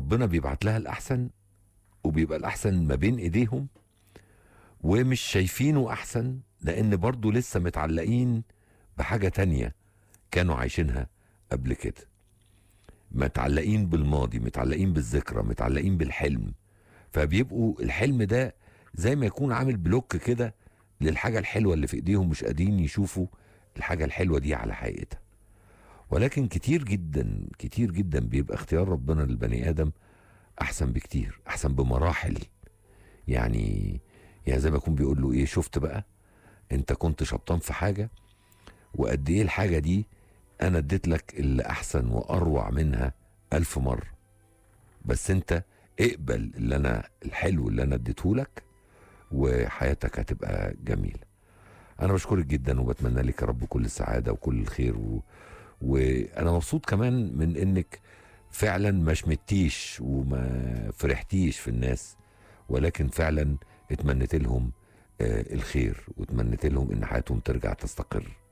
ربنا بيبعت لها الاحسن وبيبقى الاحسن ما بين ايديهم ومش شايفينه احسن لان برضو لسه متعلقين بحاجة تانية كانوا عايشينها قبل كده متعلقين بالماضي متعلقين بالذكرى متعلقين بالحلم فبيبقوا الحلم ده زي ما يكون عامل بلوك كده للحاجة الحلوة اللي في ايديهم مش قادرين يشوفوا الحاجة الحلوة دي على حقيقتها ولكن كتير جدا كتير جدا بيبقى اختيار ربنا للبني ادم احسن بكتير احسن بمراحل يعني يعني زي ما يكون بيقول له ايه شفت بقى انت كنت شبطان في حاجة وقد ايه الحاجة دي انا اديت لك اللي احسن واروع منها الف مرة بس انت اقبل اللي انا الحلو اللي انا اديته لك وحياتك هتبقى جميلة انا بشكرك جدا وبتمنى لك يا رب كل السعادة وكل الخير و... وانا مبسوط كمان من انك فعلا ما شمتيش وما فرحتيش في الناس ولكن فعلا اتمنيت لهم آه الخير واتمنيت لهم ان حياتهم ترجع تستقر